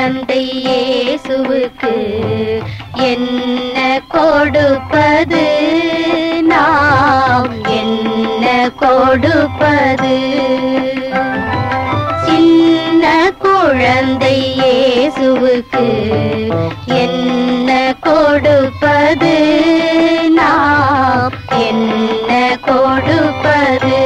குழந்தை இயேசுவுக்கு என்ன கொடுப்பது நாம் என்ன கொடுப்பது சின்ன குழந்தை இயேசுவுக்கு என்ன கொடுப்பது நாம் என்ன கொடுப்பது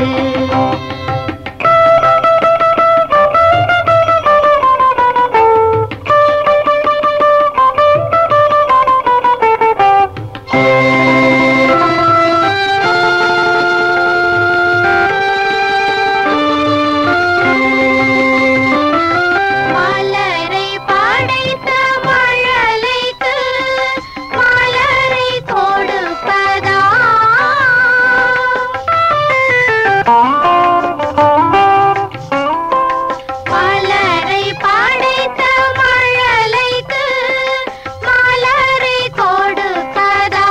மலரை படைத்த மழலைக்கு மலரை கொடுப்பதா மலரை படைத்த மழலைக்கு மலரை கொடுப்பதா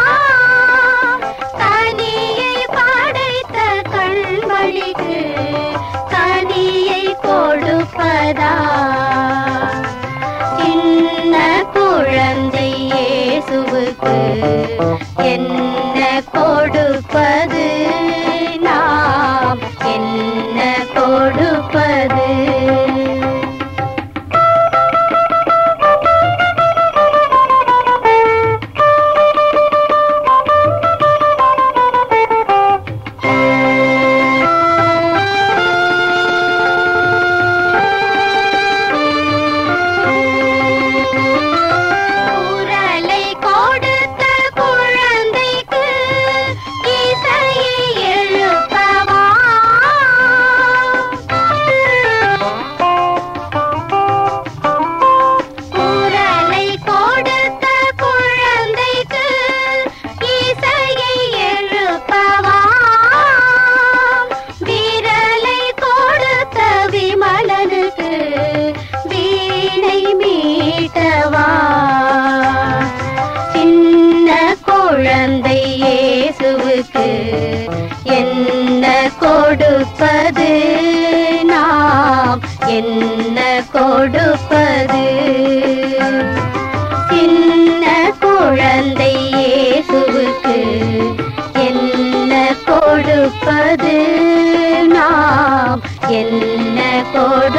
கனியை படைத்த கண்மணிக்கு கனியை கொடுப்பதா சின்ன குழந்தை இயேசுவுக்கு என்ன கொடுப்பது நாம் என்ன கொடுப்பது குரலை கொடுத்த குழந்தைக்கு இசையை எழுப்பவா குரலை கொடுத்த குழந்தைக்கு இசையை எழுப்பவா விரலை கொடுத்த விமலனுக்கு வீணை மீட்டவா சின்ன குழந்தை இயேசுவுக்கு என்ன கொடுப்பது நாம் என்ன கொடுப்பது சின்ன குழந்தை இயேசுவுக்கு என்ன கொடுப்பது நாம் என்ன கொடு